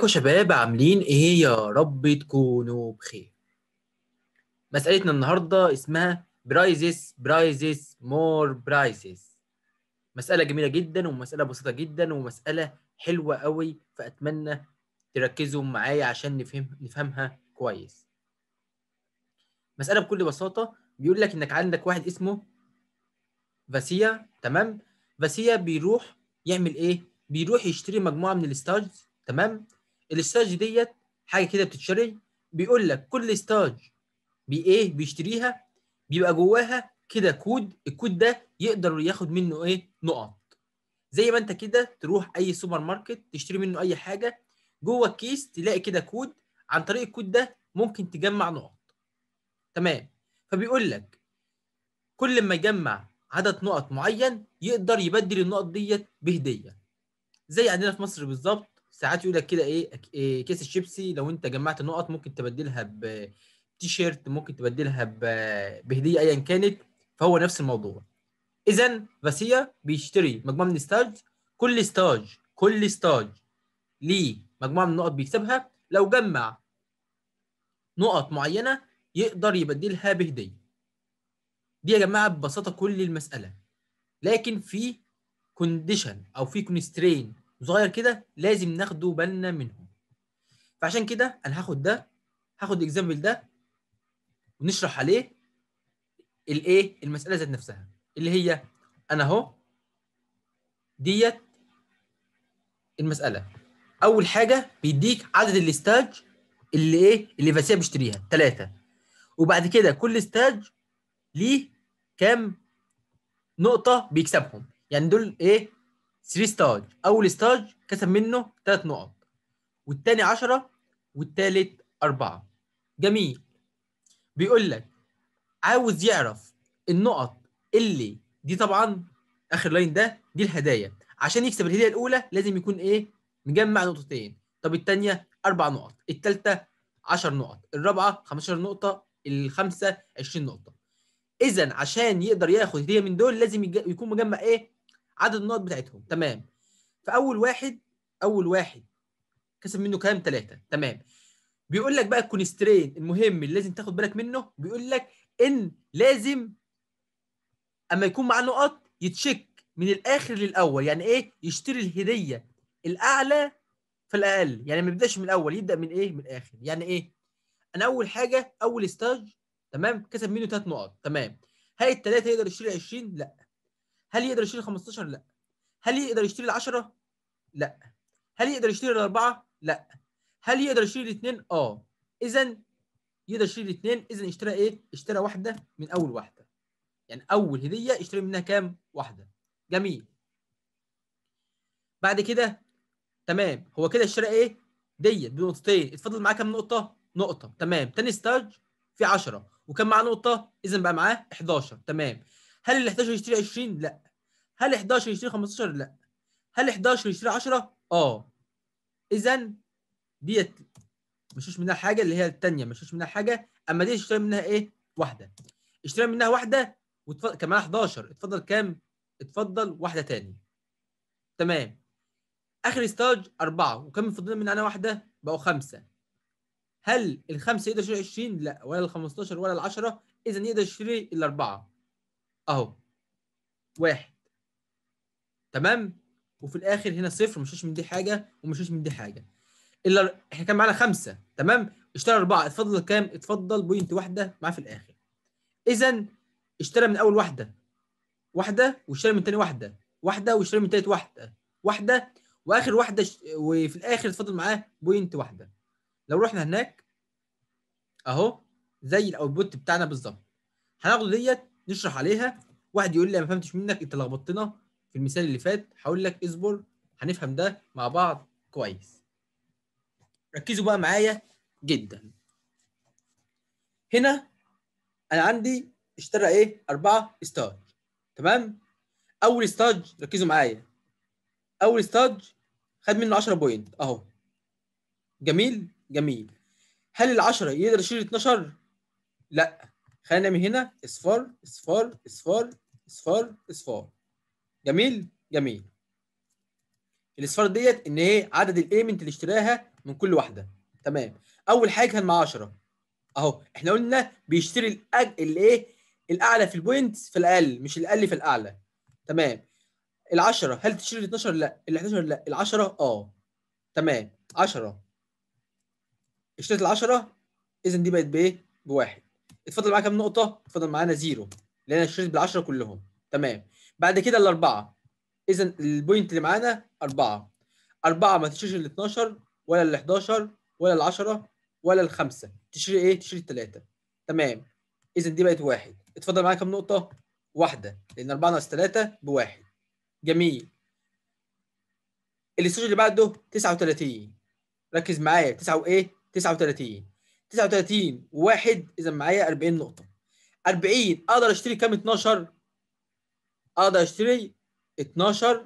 ازيكم يا شباب عاملين ايه يا رب تكونوا بخير مسألتنا النهارده اسمها برايزز برايزز مور برايزز مسألة جميلة جدا ومسألة بسيطة جدا ومسألة حلوة قوي فأتمنى تركزوا معايا عشان نفهم نفهمها كويس مسألة بكل بساطة بيقول لك انك عندك واحد اسمه فاسيا تمام فاسيا بيروح يعمل ايه بيروح يشتري مجموعة من الستارز تمام الستارز ديت حاجة كده بتتشري بيقول لك كل ستارز بي ايه بيشتريها بيبقى جواها كده كود الكود ده يقدر ياخد منه ايه نقط زي ما انت كده تروح اي سوبر ماركت تشتري منه اي حاجه جوه الكيس تلاقي كده كود عن طريق الكود ده ممكن تجمع نقط تمام فبيقول لك كل ما يجمع عدد نقط معين يقدر يبدل النقط ديت بهديه زي عندنا في مصر بالظبط ساعات يقول لك كده ايه إيه كيس الشيبسي لو انت جمعت نقط ممكن تبدلها ب تي شيرت ممكن تبدلها بهديه ايا كانت فهو نفس الموضوع اذا فاسيا بيشتري مجموعه من الستارز كل ستاج كل ستاج ليه مجموعه من النقط بيكسبها لو جمع نقط معينه يقدر يبدلها بهديه دي يا جماعه ببساطه كل المساله لكن في كونديشن او في كونسترين صغير كده لازم ناخده بالنا منهم فعشان كده انا هاخد ده هاخد اكزامبل ده ونشرح عليه الايه المساله ذات نفسها اللي هي انا اهو ديت المساله اول حاجه بيديك عدد الاستاج اللي ايه اللي فاسيه بيشتريها ثلاثه وبعد كده كل استاج ليه كام نقطه بيكسبهم يعني دول ايه 3 ستاج اول ستاج كسب منه 3 نقط والتاني 10 والتالت 4 جميل بيقول لك عاوز يعرف النقط اللي دي طبعا اخر لاين ده دي الهدايا عشان يكسب الهديه الاولى لازم يكون ايه مجمع نقطتين طب الثانيه اربع نقط الثالثه 10 نقط الرابعه 15 نقطه الخامسه 20 نقطه اذا عشان يقدر ياخد هديه من دول لازم يكون مجمع ايه عدد النقط بتاعتهم تمام فاول واحد اول واحد كسب منه كام ثلاثه تمام بيقول لك بقى الكونسترين المهم اللي لازم تاخد بالك منه بيقول لك ان لازم اما يكون معاه نقط يتشيك من الاخر للاول يعني ايه يشتري الهديه الاعلى في الاقل يعني ما يبداش من الاول يبدا من ايه من الاخر يعني ايه انا اول حاجه اول ستاج تمام كسب منه ثلاث نقط تمام هل الثلاثه يقدر يشتري 20 لا هل يقدر يشتري 15 لا هل يقدر يشتري ال10 لا هل يقدر يشتري الاربعه لا هل يقدر يشتري الاثنين اه اذا يقدر يشتري الاثنين اذا اشترى ايه اشترى واحده من اول واحده يعني اول هديه اشتري منها كام واحده جميل بعد كده تمام هو كده اشترى ايه ديت بنقطتين اتفضل معاه كام نقطه نقطه تمام تاني ستاج في 10 وكان معاه نقطه اذا بقى معاه 11 تمام هل ال 11 يشتري 20 لا هل 11 يشتري 15 لا هل 11 يشتري 10 اه اذا ديت مشوش منها حاجه اللي هي الثانيه مشوش منها حاجه اما دي اشتري منها ايه واحده اشتري منها واحده وتفضل كمان 11 اتفضل كام اتفضل واحده تاني تمام اخر ستاج أربعة وكم فضلنا من انا واحده بقوا خمسه هل الخمسه يقدر يشتري 20 لا ولا ال 15 ولا ال 10 اذا يقدر يشتري الاربعه اهو واحد تمام وفي الاخر هنا صفر مشوش من دي حاجه ومشوش من دي حاجه الا احنا كان معانا خمسه تمام اشترى اربعه اتفضل كام اتفضل بوينت واحده معاه في الاخر اذا اشترى من اول واحده واحده واشترى من تاني واحده واحده واشترى من تالت واحده واحده واخر واحده ش... وفي الاخر اتفضل معاه بوينت واحده لو رحنا هناك اهو زي الاوتبوت بتاعنا بالظبط هناخد ديت نشرح عليها واحد يقول لي ما فهمتش منك انت لخبطتنا في المثال اللي فات هقول لك اصبر هنفهم ده مع بعض كويس ركزوا بقى معايا جدا هنا انا عندي اشترى ايه أربعة ستاج تمام اول ستاج ركزوا معايا اول ستاج خد منه 10 بوينت اهو جميل جميل هل ال10 يقدر يشيل 12 لا خلينا من هنا اصفار اصفار اصفار اصفار اصفار جميل جميل الاصفار ديت ان ايه عدد الاليمنت اللي اشتراها من كل واحده تمام اول حاجه كان مع 10 اهو احنا قلنا بيشتري الأج... الايه الاعلى في البوينتس في الاقل مش الاقل في الاعلى تمام ال10 هل تشتري ال 12 لا ال 11 لا ال10 اه تمام 10 اشتريت ال 10 اذا دي بقت بايه بواحد اتفضل معايا كام نقطه اتفضل معانا زيرو لان انا اشتريت بال10 كلهم تمام بعد كده الاربعه اذا البوينت اللي معانا اربعه اربعه ما تشتريش ال 12 ولا ال 11 ولا ال 10 ولا الخمسه تشتري ايه تشتري الثلاثه تمام اذا دي بقت واحد اتفضل معايا كام نقطه واحده لان 4 ناقص 3 بواحد جميل الاستاج اللي بعده 39 ركز معايا 9 وايه 39 39 وواحد اذا معايا 40 نقطه 40 اقدر اشتري كام 12 اقدر اشتري 12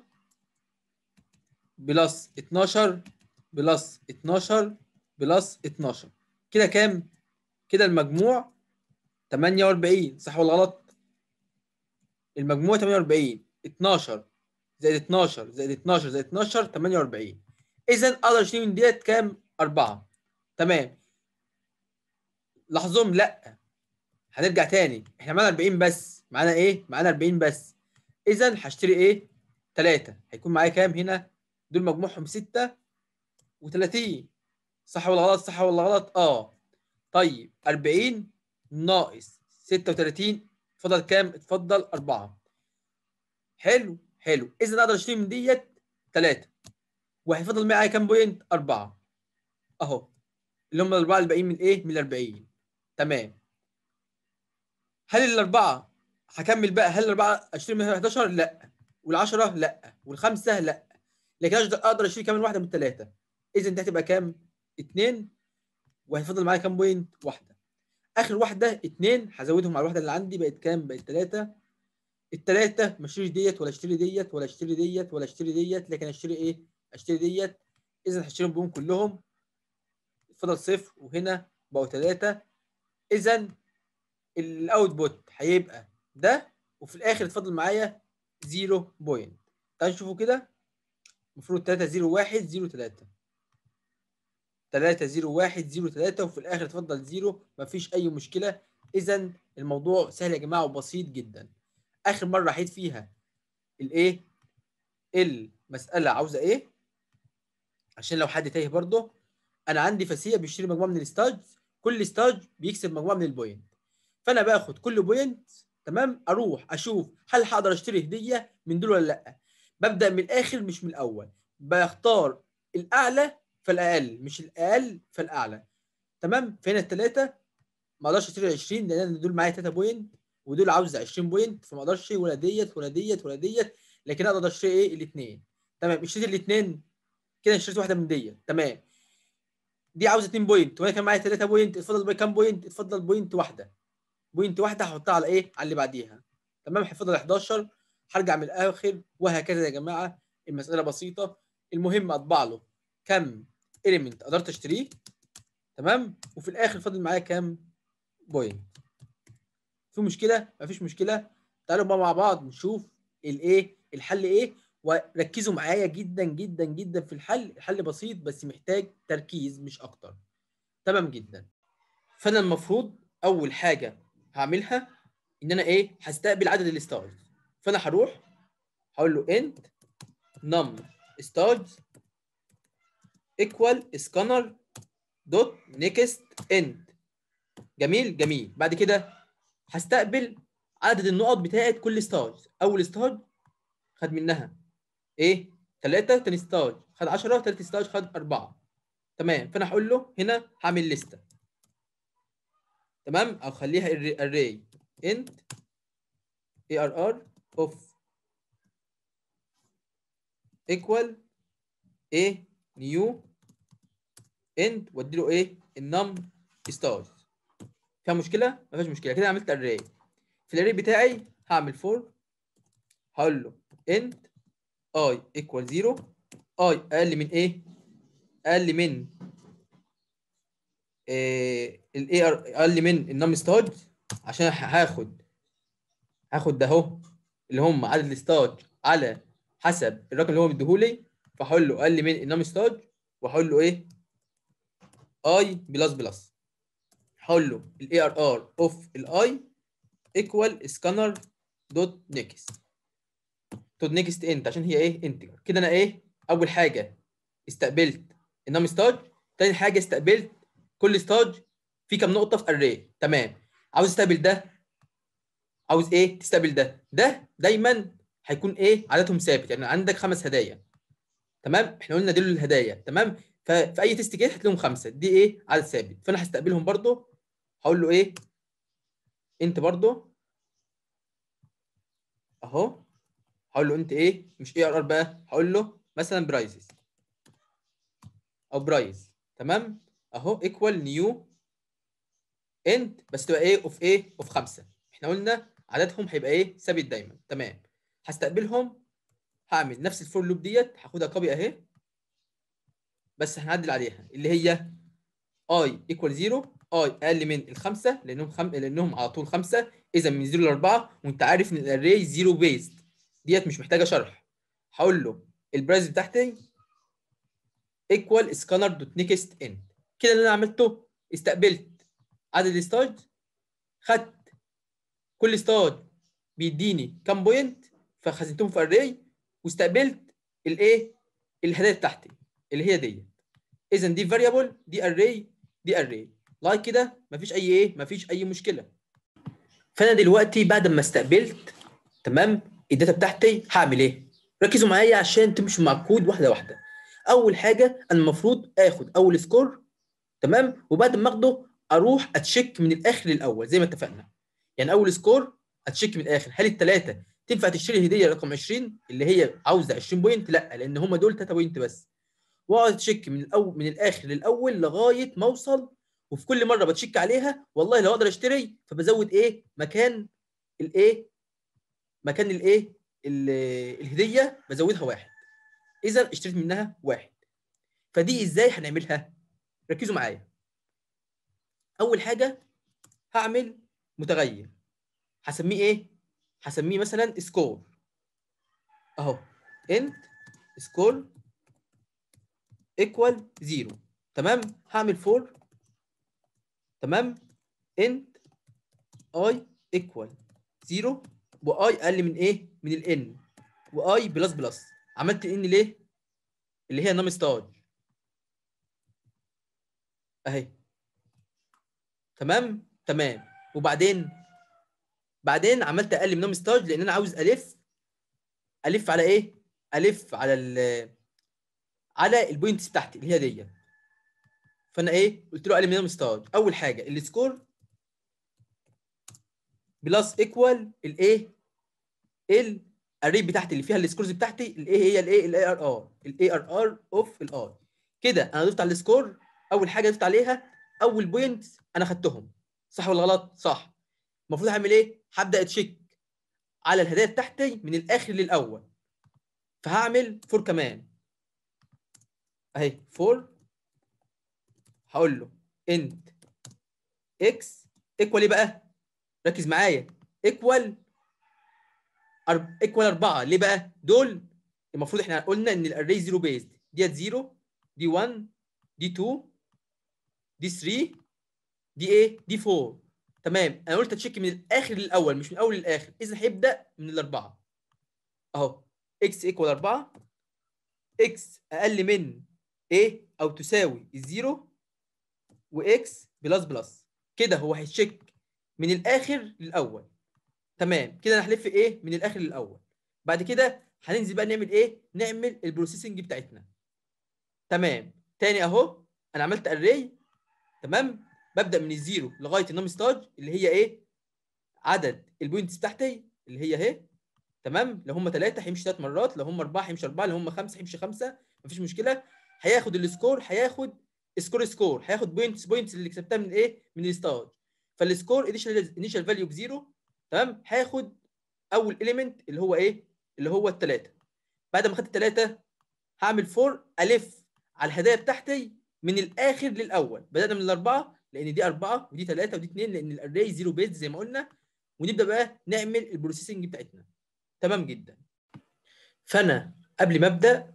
بلس 12 بلس 12 بلس 12 كده كام كده المجموع 48 صح ولا غلط المجموع 48 12 زائد 12 زائد 12 زائد 12 48 اذا اقدر اشتري من ديت كام 4 تمام لاحظهم لا هنرجع تاني احنا معانا 40 بس معانا ايه معانا 40 بس اذا هشتري ايه 3 هيكون معايا كام هنا دول مجموعهم 6 و30 صح ولا غلط صح ولا غلط اه طيب 40 ناقص 36 اتفضل كام اتفضل 4 حلو حلو اذا اقدر اشتري من ديت 3 وهيفضل معايا كام بوينت 4 اهو اللي هم الاربعه الباقيين من ايه من ال 40 تمام هل الاربعه هكمل بقى هل الاربعه اشتري من 11 لا وال10 لا والخمسه لا لكن اقدر اشتري كمان واحده من الثلاثه اذا دي هتبقى كام 2 وهيفضل معايا كام بوينت واحده اخر واحده 2 هزودهم على الواحده اللي عندي بقت كام بقت 3 الثلاثه ما اشتريش ديت ولا اشتري ديت ولا اشتري ديت ولا اشتري ديت لكن اشتري ايه اشتري ديت اذا هشتريهم بهم كلهم فضل صفر وهنا بقوا ثلاثة اذا الاوتبوت هيبقى ده وفي الاخر اتفضل معايا 0 بوينت تعالوا نشوفوا كده المفروض 3 0 1 0 3 3 0 1 0 3 وفي الاخر اتفضل 0 مفيش اي مشكله اذا الموضوع سهل يا جماعه وبسيط جدا اخر مره حيت فيها الايه المساله عاوزه ايه عشان لو حد تايه برضه انا عندي فاسيه بيشتري مجموعه من الستاج كل ستاج بيكسب مجموعه من البوينت فانا باخد كل بوينت تمام اروح اشوف هل هقدر اشتري هديه من دول ولا لا ببدا من الاخر مش من الاول بختار الاعلى فالاقل مش الاقل فالاعلى تمام فهنا الثلاثه ما اقدرش اشتري 20 لان دول معايا 3 بوينت ودول عاوز 20 بوينت فما اقدرش ولا ديت ولا ديت ولا ديت لكن اقدر اشتري ايه الاثنين تمام اشتريت الاثنين كده اشتريت واحده من ديت تمام دي عاوزه 2 بوينت وانا كان معايا 3 بوينت اتفضل بقى كام بوينت اتفضل بوينت واحده بوينت واحده هحطها على ايه على اللي بعديها تمام هيفضل 11 هرجع من الاخر وهكذا يا جماعه المساله بسيطه المهم اطبع له كم اليمنت قدرت اشتريه تمام وفي الاخر فاضل معايا كام بوينت في مشكله مفيش مشكله تعالوا بقى مع بعض نشوف الايه الحل ايه وركزوا معايا جدا جدا جدا في الحل الحل بسيط بس محتاج تركيز مش اكتر تمام جدا فانا المفروض اول حاجه هعملها ان انا ايه هستقبل عدد الستارز فانا هروح هقول له انت نم ستارز ايكوال سكانر دوت نيكست اند جميل جميل بعد كده هستقبل عدد النقط بتاعت كل ستارز اول ستار خد منها ايه 3 تاني ستار خد 10 تالت ستار خد 4 تمام فانا هقول له هنا هعمل لسته تمام او خليها array int arr of equal ايه new int وادي له ايه النم ستارز فيها مشكله ما فيهاش مشكله كده عملت array في الاري بتاعي هعمل for هقول له int i equal 0 i اقل من ايه اقل من إيه الاي ار اقل من النم ستارج عشان هاخد هاخد ده اهو اللي هم عدد الستارج على حسب الرقم اللي هو مديهولي فهقول له اقل من النام ستاج وهقول له ايه اي بلس بلس هقول له الاي ار ار اوف الاي ايكوال سكانر دوت نيكست دوت نيكست انت عشان هي ايه انتجر كده انا ايه اول حاجه استقبلت النام ستاج تاني حاجه استقبلت كل ستاج في كام نقطه في اري تمام عاوز استقبل ده عاوز ايه تستقبل ده ده دايما هيكون ايه عددهم ثابت يعني عندك خمس هدايا تمام احنا قلنا دول الهدايا تمام ففي اي تيست كده هتلاقيهم خمسه دي ايه عدد ثابت فانا هستقبلهم برضو هقول له ايه انت برضو اهو هقول له انت ايه مش اي ار ار بقى هقول له مثلا برايزز او برايز تمام اهو ايكوال نيو انت بس تبقى ايه اوف ايه اوف خمسه احنا قلنا عددهم هيبقى ايه ثابت دايما تمام هستقبلهم هعمل نفس الفور لوب ديت هاخدها كوبي اهي بس هنعدل عليها اللي هي اي ايكوال 0 اي اقل من الخمسه لانهم خم... لانهم على طول خمسه اذا من 0 ل 4 وانت عارف ان الاري 0 بيزد ديت مش محتاجه شرح هقول له البرايس بتاعتي ايكوال سكانر دوت نيكست ان كده اللي انا عملته استقبلت عدد الستاج خدت كل ستاج بيديني كام بوينت فخزنتهم في اري واستقبلت الايه الهدايا بتاعتي اللي هي ديت اذا دي فاريبل دي اري دي اري لايك كده مفيش اي ايه مفيش اي مشكله فانا دلوقتي بعد ما استقبلت تمام الداتا بتاعتي هعمل ايه ركزوا معايا عشان تمشوا مع الكود واحده واحده اول حاجه انا المفروض اخد اول سكور تمام وبعد ما اخده اروح اتشيك من الاخر للاول زي ما اتفقنا يعني اول سكور اتشيك من الاخر هل الثلاثه تنفع تشتري هديه رقم 20 اللي هي عاوزه 20 بوينت لا لان هم دول 3 بوينت بس واقعد اتشيك من الاول من الاخر للاول لغايه ما اوصل وفي كل مره بتشيك عليها والله لو اقدر اشتري فبزود ايه مكان الايه مكان الايه الهديه بزودها واحد اذا اشتريت منها واحد فدي ازاي هنعملها ركزوا معايا اول حاجه هعمل متغير هسميه ايه هسميه مثلا سكور اهو انت سكور ايكوال 0 تمام هعمل فور تمام انت اي ايكوال 0 واي اقل من ايه من الان واي بلس بلس عملت ان ليه اللي هي نام ستاج اهي تمام تمام وبعدين بعدين عملت اقل من نام ستاج لان انا عاوز الف الف على ايه الف على ال على البوينتس بتاعتي اللي هي دي فانا ايه قلت له اقل من نام ستاج اول حاجه السكور بلس ايكوال الايه الاري بتاعتي اللي فيها السكورز بتاعتي الايه هي الايه الاي ار ار الاي ار ار اوف الاي كده انا ضفت على السكور اول حاجه ضفت عليها اول بوينت انا خدتهم صح ولا غلط صح المفروض اعمل ايه هبدا اتشيك على الهدايا بتاعتي من الاخر للاول فهعمل فور كمان اهي فور هقول له انت اكس ايكوال ايه بقى ركز معايا ايكوال ايكوال 4 ليه بقى دول المفروض احنا قلنا ان الاري زيرو بيزد ديت 0 دي 1 دي 2 دي 3 دي ايه دي 4 تمام انا قلت اتشيك من الاخر للاول مش من الاول للاخر اذا هيبدا من الاربعه اهو اكس ايكوال 4 اكس اقل من ايه او تساوي الزيرو واكس بلس بلس كده هو هيتشيك من الاخر للاول تمام كده انا هلف ايه من الاخر للاول بعد كده هننزل بقى نعمل ايه نعمل البروسيسنج بتاعتنا تمام تاني اهو انا عملت اري تمام ببدا من الزيرو لغايه النام ستاج اللي هي ايه عدد البوينتس بتاعتي اللي هي اهي تمام لو هم ثلاثه هيمشي ثلاث مرات لو هم اربعه هيمشي اربعه لو هم خمسه هيمشي خمسه مفيش مشكله هياخد السكور هياخد سكور سكور هياخد بوينتس بوينتس اللي كسبتها من ايه من الستاج فالسكور انيشال فاليو بزيرو تمام هاخد اول اليمنت اللي هو ايه اللي هو الثلاثه بعد ما خدت الثلاثه هعمل فور الف على الهدايا بتاعتي من الاخر للاول بدانا من الاربعه لان دي اربعه ودي ثلاثه ودي اثنين لان الاري زيرو بيز زي ما قلنا ونبدا بقى نعمل البروسيسنج بتاعتنا تمام جدا فانا قبل ما ابدا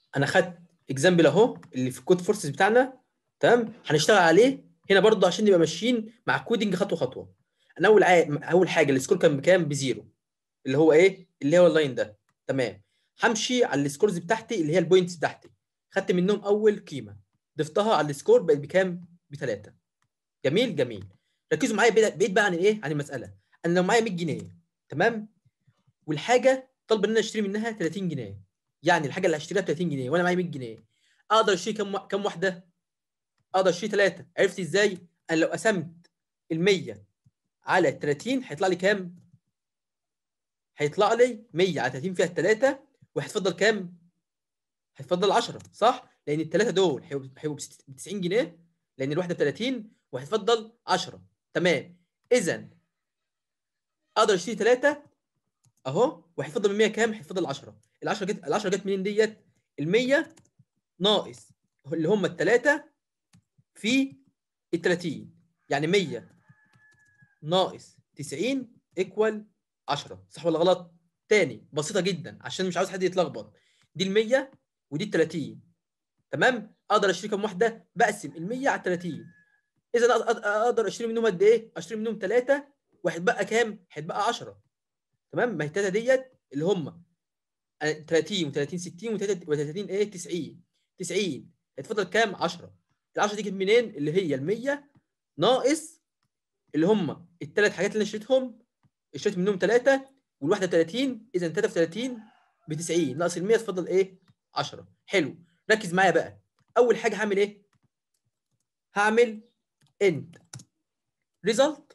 انا خدت اكزامبل اهو اللي في الكود فورسز بتاعنا تمام هنشتغل عليه هنا برضه عشان نبقى ماشيين مع الكودنج خطوه خطوه انا اول عا... اول حاجه السكور كان بكام بزيرو اللي هو ايه اللي هو اللاين ده تمام همشي على السكورز بتاعتي اللي هي البوينتس بتاعتي خدت منهم اول قيمه ضفتها على السكور بقت بكام بثلاثه جميل جميل ركزوا معايا بقيت بقى عن ايه عن المساله انا لو معايا 100 جنيه تمام والحاجه طالبه ان انا اشتري منها 30 جنيه يعني الحاجه اللي هشتريها ب 30 جنيه وانا معايا 100 جنيه اقدر اشتري كم كم واحده اقدر اشتري ثلاثه عرفت ازاي انا لو قسمت ال 100 على 30 هيطلع لي كام هيطلع لي 100 على 30 فيها الثلاثه وهيتفضل كام هيتفضل 10 صح لان الثلاثه دول هيبقوا ب 90 جنيه لان الواحده ب 30 وهيتفضل 10 تمام اذا اقدر اشتري ثلاثه اهو وهيفضل من 100 كام هيفضل 10 ال 10 جت ال 10 جت منين ديت ال 100 ناقص اللي هم الثلاثه في ال 30 يعني 100 ناقص 90 ايكوال 10 صح ولا غلط تاني بسيطه جدا عشان مش عاوز حد يتلخبط دي ال 100 ودي ال 30 تمام اقدر اشتري كام واحده بقسم ال 100 على 30 اذا اقدر اشتري منهم قد ايه اشتري منهم 3 وهيتبقى كام هيتبقى 10 تمام ما هي التلاته ديت اللي هم 30 و30 60 و30 ايه 90 90 هيتفضل كام 10 ال 10 دي كانت منين اللي هي ال 100 ناقص اللي هم الثلاث حاجات اللي انا اشتريتهم اشتريت منهم ثلاثه والواحده 30 اذا 3 في 30 ب 90 ناقص ال 100 تفضل ايه 10 حلو ركز معايا بقى اول حاجه هعمل ايه هعمل انت ريزلت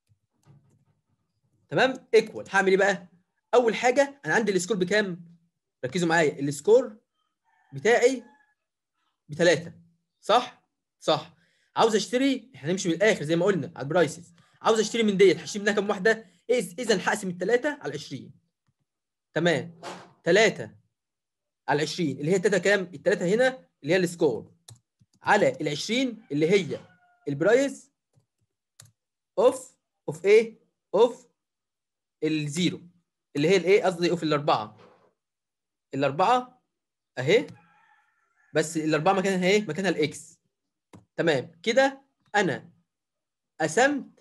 تمام ايكوال هعمل ايه بقى اول حاجه انا عندي السكور بكام ركزوا معايا السكور بتاعي بثلاثه صح صح عاوز اشتري احنا هنمشي من الاخر زي ما قلنا على البرايسز عاوز اشتري من ديت هشتري منها كام واحده اذا هقسم الثلاثه على 20 تمام 3 على 20 اللي هي الثلاثه كام الثلاثه هنا اللي هي السكور على ال 20 اللي هي البرايس اوف اوف ايه اوف الزيرو اللي هي الايه قصدي اوف الاربعه الاربعه اهي بس الاربعه مكانها ايه مكانها الاكس تمام كده انا قسمت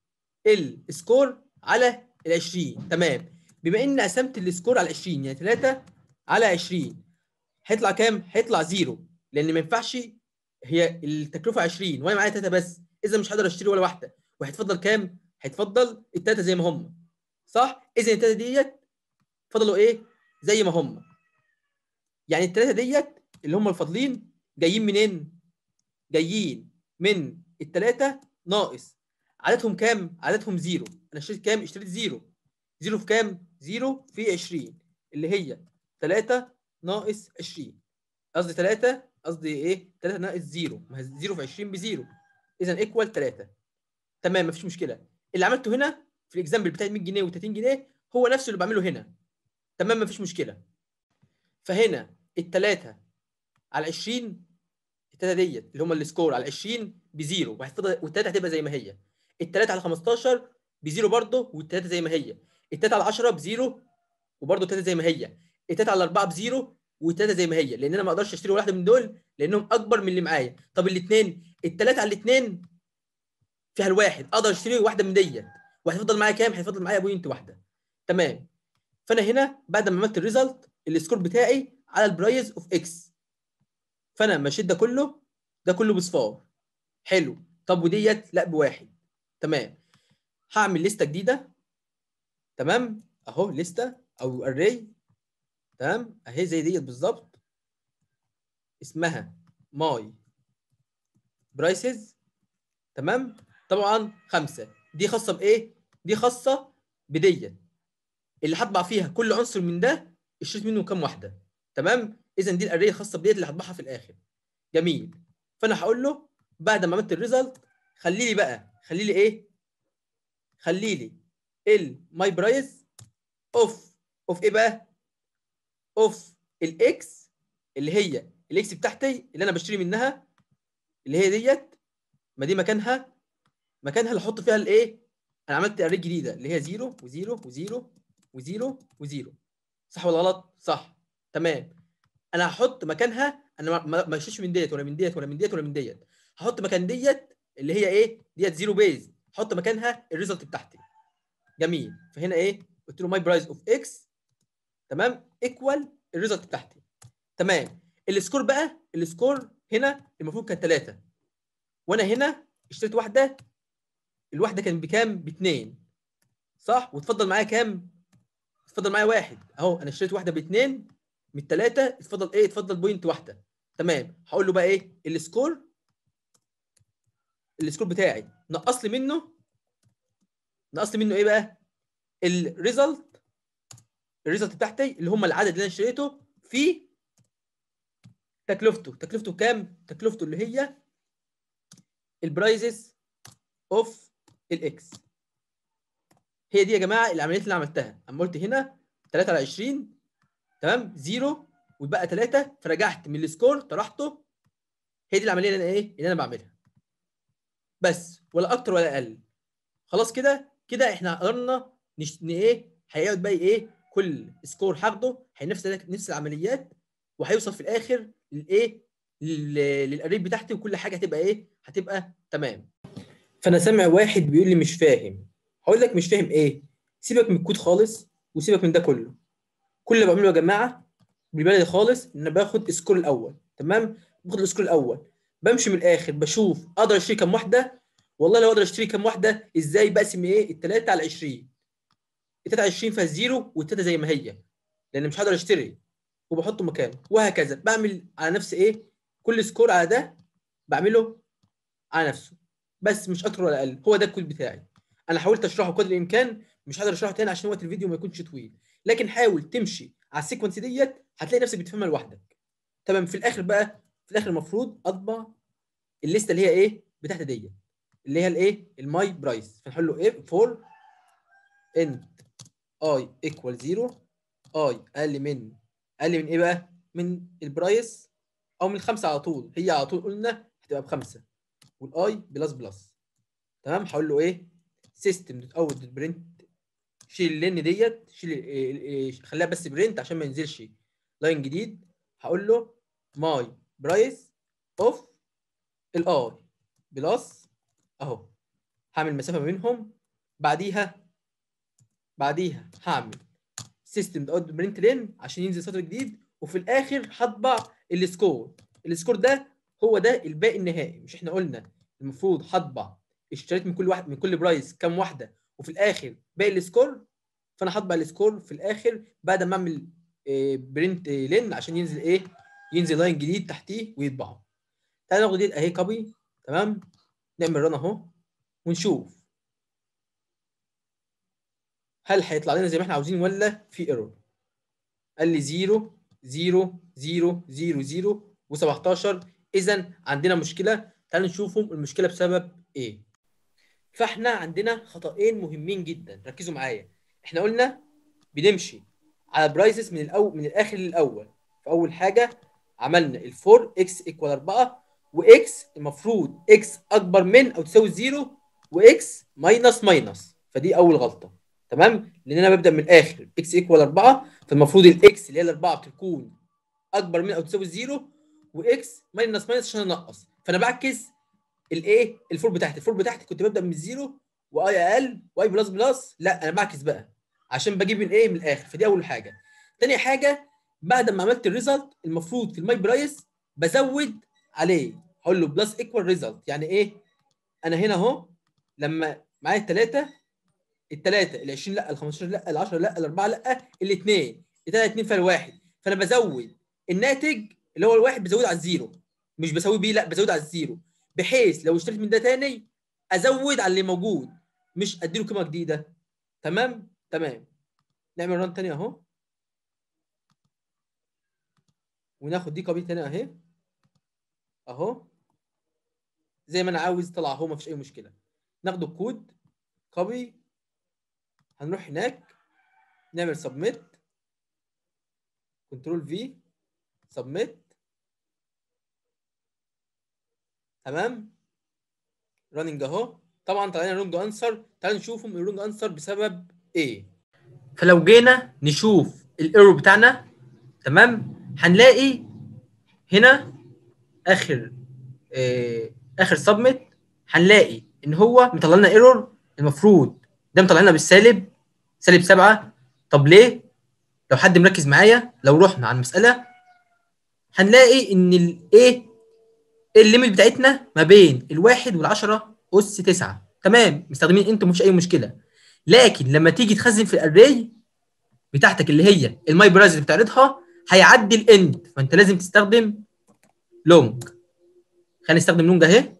السكور على ال 20 تمام بما ان قسمت السكور على 20 يعني 3 على 20 هيطلع كام هيطلع زيرو لان ما ينفعش هي التكلفه 20 وانا معايا 3 بس اذا مش هقدر اشتري ولا واحده وهيتفضل كام هيتفضل الثلاثه زي ما هم صح اذا الثلاثه ديت فضلوا ايه زي ما هم يعني الثلاثه ديت اللي هم الفاضلين جايين منين جايين من الثلاثه ناقص عددهم كام عددهم زيرو انا اشتريت كام اشتريت زيرو زيرو في كام زيرو في 20 اللي هي 3 ناقص 20 قصدي 3 قصدي ايه 3 ناقص زيرو ما هي زيرو في 20 بزيرو اذا ايكوال 3 تمام مفيش مشكله اللي عملته هنا في الاكزامبل بتاع 100 جنيه و30 جنيه هو نفسه اللي بعمله هنا تمام مفيش مشكله فهنا الثلاثه على 20 الثلاثه ديت اللي هم السكور على 20 بزيرو والثلاثه هتبقى زي ما هي الثلاثه على 15 بزيرو برضه والثلاثه زي ما هي الثلاثه على 10 بزيرو وبرضه الثلاثه زي ما هي الثلاثه على 4 بزيرو والثلاثه زي ما هي لان انا ما اقدرش اشتري واحده من دول لانهم اكبر من اللي معايا طب الاثنين الثلاثه على الاثنين فيها الواحد اقدر اشتري واحده من ديت وهتفضل معايا كام هيفضل معايا بوينت واحده تمام فانا هنا بعد ما عملت الريزلت السكور بتاعي على البرايز اوف اكس فانا مشيت ده كله ده كله بصفار حلو طب وديت لا بواحد تمام هعمل لسته جديده تمام اهو لسته او اري تمام اهي زي ديت بالظبط اسمها ماي برايسز تمام طبعا خمسه دي خاصه بايه دي خاصه بديت اللي هطبع فيها كل عنصر من ده اشتريت منه كام واحده تمام اذا دي الاريه الخاصه بديت اللي هطبعها في الاخر جميل فانا هقول له بعد ما عملت الريزلت خلي لي بقى خلي لي ايه خلي لي الماي برايس اوف اوف ايه بقى اوف الاكس اللي هي الاكس بتاعتي اللي انا بشتري منها اللي هي ديت ما دي مكانها مكانها اللي احط فيها الايه انا عملت اري جديده اللي هي 0 و0 و0 و0 و0 صح ولا غلط صح تمام انا هحط مكانها انا ما- ما ما اشيلش من ديت ولا من ديت ولا من ديت ولا من ديت هحط مكان ديت اللي هي ايه ديت زيرو بيز هحط مكانها الريزلت بتاعتي جميل فهنا ايه قلت له ماي برايس اوف اكس تمام ايكوال الريزلت بتاعتي تمام السكور بقى السكور هنا المفروض كان 3 وانا هنا اشتريت واحده الواحده كان بكام باتنين صح واتفضل معايا كام اتفضل معايا واحد اهو انا اشتريت واحده باتنين من الثلاثه اتفضل ايه اتفضل بوينت واحده تمام هقول له بقى ايه السكور السكور بتاعي نقص لي منه نقص لي منه ايه بقى الريزلت الريزلت بتاعتي اللي هم العدد اللي انا اشتريته في تكلفته تكلفته كام تكلفته اللي هي البرايزز اوف الاكس هي دي يا جماعه العمليات اللي أنا عملتها اما قلت هنا 3 على 20 تمام زيرو ويبقى 3 فرجعت من السكور طرحته هي دي العمليه اللي انا ايه اللي انا بعملها بس ولا اكتر ولا اقل خلاص كده كده احنا قدرنا نش... ن- ايه هيقعد بقى ايه كل سكور هاخده هينفس نفس العمليات وهيوصل في الاخر للايه لل- للقريب بتاعتي وكل حاجه هتبقى ايه هتبقى تمام فانا سامع واحد بيقول لي مش فاهم هقول لك مش فاهم ايه سيبك من الكود خالص وسيبك من ده كله كل اللي بعمله يا جماعه بالبلدي خالص ان انا باخد السكور الاول تمام باخد السكور الاول بمشي من الاخر بشوف اقدر اشتري كام واحده والله لو اقدر اشتري كام واحده ازاي بقسم ايه الثلاثه على 20 الثلاثه على 20 فيها زيرو والثلاثه زي ما هي لان مش هقدر اشتري وبحطه مكانه وهكذا بعمل على نفس ايه كل سكور على ده بعمله على نفسه بس مش اكتر ولا اقل هو ده الكود بتاعي انا حاولت اشرحه قدر الامكان مش هقدر اشرحه تاني عشان وقت الفيديو ما يكونش طويل لكن حاول تمشي على السيكونس ديت هتلاقي نفسك بتفهمها لوحدك تمام في الاخر بقى في الاخر المفروض اطبع الليسته اللي هي ايه بتاعت ديت اللي هي الايه الماي برايس فنحل له ايه فور انت اي ايكوال زيرو اي اقل من اقل من ايه بقى من البرايس او من الخمسه على طول هي على طول قلنا هتبقى بخمسه والاي بلس بلس تمام هقول له ايه سيستم دوت اوت دوت برنت شيل اللين ديت شيل ال- ال- ال- خليها بس برنت عشان ما ينزلش لاين جديد هقول له ماي برايس اوف الاي بلس اهو هعمل مسافه ما بينهم بعديها بعديها هعمل سيستم دوت برنت لين عشان ينزل سطر جديد وفي الاخر هطبع السكور السكور ده هو ده الباقي النهائي مش احنا قلنا المفروض هطبع اشتريت من كل واحد من كل برايس كام واحده وفي الاخر باقي السكور فانا هطبع السكور في الاخر بعد ما اعمل برنت لين عشان ينزل ايه ينزل لاين جديد تحتيه ويطبعه تعالى ناخد دي اهي كوبي تمام نعمل رن اهو ونشوف هل هيطلع لنا زي ما احنا عاوزين ولا في ايرور قال لي 0 0 0 0 0 و17 اذا عندنا مشكله تعالوا نشوفهم المشكله بسبب ايه فاحنا عندنا خطأين مهمين جدا ركزوا معايا احنا قلنا بنمشي على برايسز من الاول من الاخر للاول فاول حاجه عملنا الفور اكس ايكوال 4 واكس المفروض اكس اكبر من او تساوي 0 واكس ماينس ماينس فدي اول غلطه تمام لان انا ببدا من الاخر اكس ايكوال 4 فالمفروض الاكس اللي هي الاربعه بتكون اكبر من او تساوي 0 واكس ماينس ماينس عشان انقص فانا بعكس الايه الفور بتاعتي الفور بتاعتي كنت ببدا من الزيرو واي اقل واي بلس بلس لا انا بعكس بقى عشان بجيب من ايه من الاخر فدي اول حاجه تاني حاجه بعد ما عملت الريزلت المفروض في الماي برايس بزود عليه هقول له بلس ايكوال ريزلت يعني ايه انا هنا اهو لما معايا الثلاثه الثلاثه ال 20 لا ال 15 لا ال 10 لا الاربعه لا الاثنين الثلاثه اثنين فالواحد فانا بزود الناتج اللي هو الواحد بزود على الزيرو مش بساوي بيه لا بزود على الزيرو بحيث لو اشتريت من ده تاني ازود على اللي موجود مش اديله قيمه جديده تمام تمام نعمل ران تاني اهو وناخد دي كوبي تاني اهي اهو زي ما انا عاوز طلع اهو مفيش اي مشكله ناخد الكود كوبي هنروح هناك نعمل سبميت كنترول في سبميت تمام راننج اهو طبعا طلعنا رونج انسر تعالوا نشوفهم الرونج انسر بسبب ايه فلو جينا نشوف الايرور بتاعنا تمام هنلاقي هنا اخر آه اخر سبميت هنلاقي ان هو مطلع لنا ايرور المفروض ده مطلع لنا بالسالب سالب 7 طب ليه لو حد مركز معايا لو رحنا على المساله هنلاقي ان الايه الليميت بتاعتنا ما بين الواحد والعشرة اس 9 تمام مستخدمين انت مفيش اي مشكله لكن لما تيجي تخزن في الاري بتاعتك اللي هي الماي برايز اللي بتعرضها هيعدي الاند فانت لازم تستخدم لونج خلينا نستخدم لونج اهي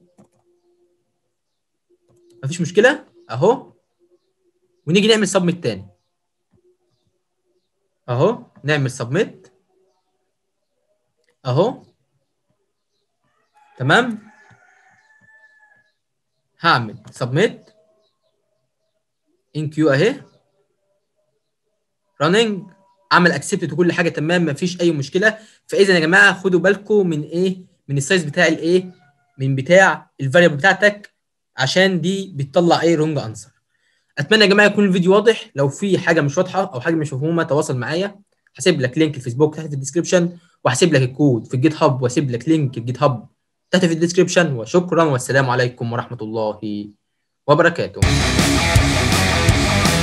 مفيش مشكله اهو ونيجي نعمل سبميت تاني اهو نعمل سبميت اهو تمام هعمل سبميت ان كيو اهي راننج عمل اكسبت وكل حاجه تمام مفيش اي مشكله فاذا يا جماعه خدوا بالكم من ايه من السايز بتاع الايه من بتاع الفاريبل بتاعتك عشان دي بتطلع ايه رونج انسر اتمنى يا جماعه يكون الفيديو واضح لو في حاجه مش واضحه او حاجه مش مفهومه تواصل معايا هسيب لك لينك الفيسبوك تحت في الديسكربشن وهسيب لك الكود في الجيت هاب وهسيب لك لينك الجيت هاب تحت في الديسكربشن وشكرا والسلام عليكم ورحمه الله وبركاته